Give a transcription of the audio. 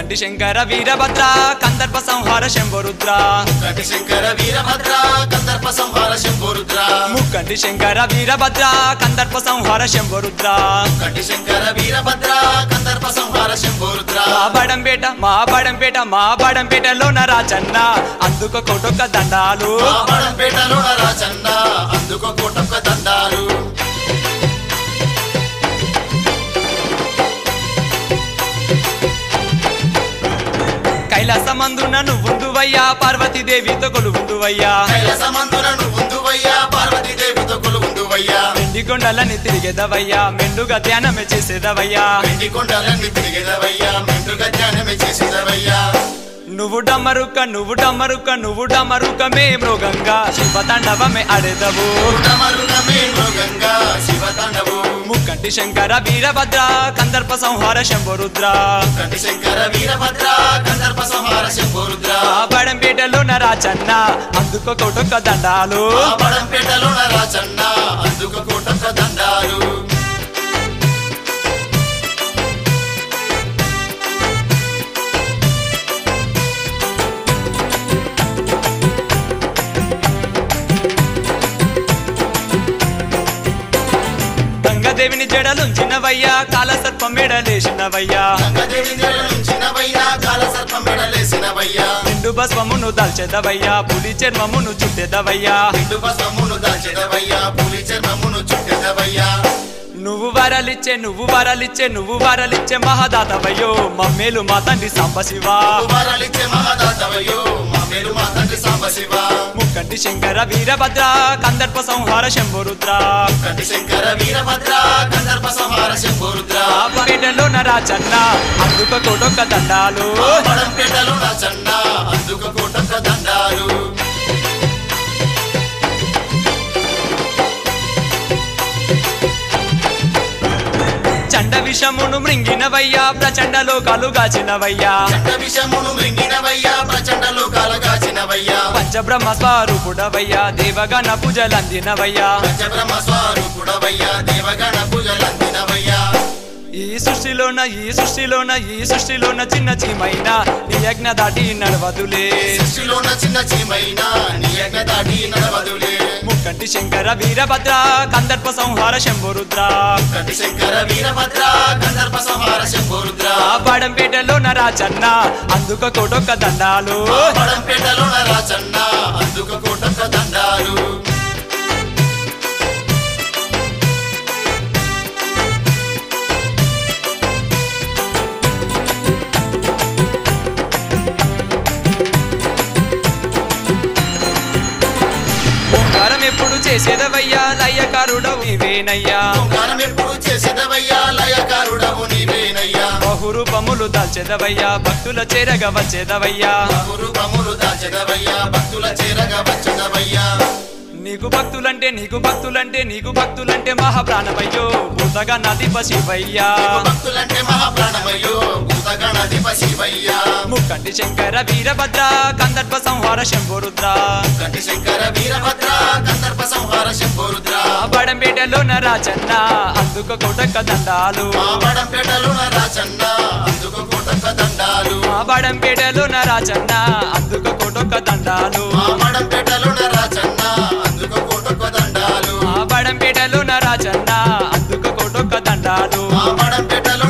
ముక్కంటి శంకర వీరభద్ర కందర్ప సంహార శంభరుద్ర కటి శంకర వీరభద్ర కందర్ప సంహార శంభురుద్ర ముక్కంటి శంకర వీరభద్ర కందర్ప సంహార శంభరుద్ర కటి శంకర వీరభద్ర కందర్ప సంహార శంభురుద్ర మా బడంపేట మా బడంపేట మా బడంపేటలో రాజన్న అందుకు కొటొక్క దండాలు పేటలో రాజన్న అందుకో కోటొక్క దండాలు కైలాసమందున నువ్వుందువయ్యా పార్వతీదేవితో కొలువుందువయ్యా కైలాసమందున నువ్వుందువయ్యా పార్వతీదేవితో కొలువుందువయ్యా వెండి కొండలని తిరిగేదవయ్యా మెండుగా ధ్యానమే చేసేదవయ్యా వెండి కొండలన్నీ తిరిగేదవయ్యా మెండుగా ధ్యానమే చేసేదవయ్యా నువ్వు డమ్మరుక్క నువ్వు డమ్మరుక్క నువ్వు డమ్మరుక్క మే మృగంగా శివ తాండవమే అడెదవు డమరుగమే మృగంగా శివ తాండవు ముక్కంటి శంకర వీరభద్ర కందర్ప సంహార శంభరుద్ర కటి శంకర వీరభద్ర కందర్ప సంహార శంభురుద్ర ఆ బడంపేటలో రాజన్న అందుకో కొటొక్క దండాలు పేటలో రాజన్న అందుకో కోటొక్క దండాలు గంగదేవిని జడలుంచినవయ్యా కాలసర్పం మెడలేసినవయ్యా గంగదేవి నుంచినవయ్యా కాల సర్పం మెడలేసినవయ్యా నిండు భస్వమును దాల్చెదవయ్యా పులి చర్మమును చుట్టెదవయ్యా నిండు భస్మమును దాల్చెదవయ్యా పులి చర్మమును చుట్టెదవయ్యా నువ్వు వరలిచ్చే నువ్వు వరలిచ్చే నువ్వు వరలిచ్చే మహాదాతవయ్యో మమ్మేలు మా తండ్రి సాంబశివా వరలిచ్చే మహాదాతవయ్యో మా మేలు మా తండ్రి సాంబశివ ముక్కంటి శంకర వీరభద్ర కందర్ప సంహార శంభరుద్ర కటి శంకర వీరభద్ర కందర్ప సంహార శంభురుద్ర ఆ పేటలో రాజన్న అందుక కొడొక్క దండాలు పడంపేటలో నా చన్న అందుక కోటొక్క దండాలు చండ విషమును మృంగినవయ్యా ప్రచండ లోకాలు గాచినవయ్యా చండ విషమును మృంగినవయ్యా ప్రచండ లోకాల కాచినవయ్యా పంచబ్రహ్మ స్వరూపుడవయ్యా దేవగణ పూజలందినవయ్యా పంచబ్రహ్మ స్వరూపుడవయ్యా దేవగణ పూజలందినవయ్యా ఈ సృష్టిలోన ఈ సృష్టిలోన ఈ సృష్టిలోన చిన్న చీమైన నీ యజ్ఞ దాటి నడవదులే సృష్టిలోన చిన్న చీమైనా నీ యజ్ఞ దాటి నడవదులే ముక్కంటి శంకర వీరభద్ర కందర్ప సంహార శంభరుద్ర కటి శంకర వీరభద్ర కందర్ప సంహార శంభురుద్ర ఆ బాడంపేటలో రాజన్న అందుక కొడొక్క దండాలు పడంపేటలో రాజన్న అందుక కోటొక్క దండాలు ఓంకారం ఎప్పుడు చేసేదవయ్యా లయ్యకారుడవు ఇవేనయ్యా ఓంకారం ఎప్పుడు చేసేదవయ్యా లయకారుడవు నీవేనయ్యా బహురూపములు దాల్చెదవయ్యా భక్తుల చేరగ వచ్చేదవయ్యా రూపములు దాచెదవయ్యా భక్తుల చేరగా వచ్చదవయ్యా నీకు భక్తులంటే నీకు భక్తులంటే నీకు భక్తులంటే మహాప్రాణమయ్యో భూతగా నది శివయ్యా భక్తులంటే మహాప్రాణమయ్యో భూతగణాధిప శివయ్యా ముక్కంటి శంకర వీరభద్ర కందర్ప సంహార శంభరుద్ర కటి శంకర వీరభద్ర కందర్ప సంహార శంభురుద్ర ఆ బడంపేటలో రాజన్న అందుక కొటక్క దండాలు మా బడంపేటలో రాజన్న అందుకు కోటొక్క దండాలు మా బడంపేటలో రాజన్న అందుక కొటొక్క దండాలు మా బడంపేటలో రాజన్న అందుకు కోటొక్క దండాలు మా బడంపేటలో రాజన్న అందుక కొటొక్క దండాలు మా బడంపేటలో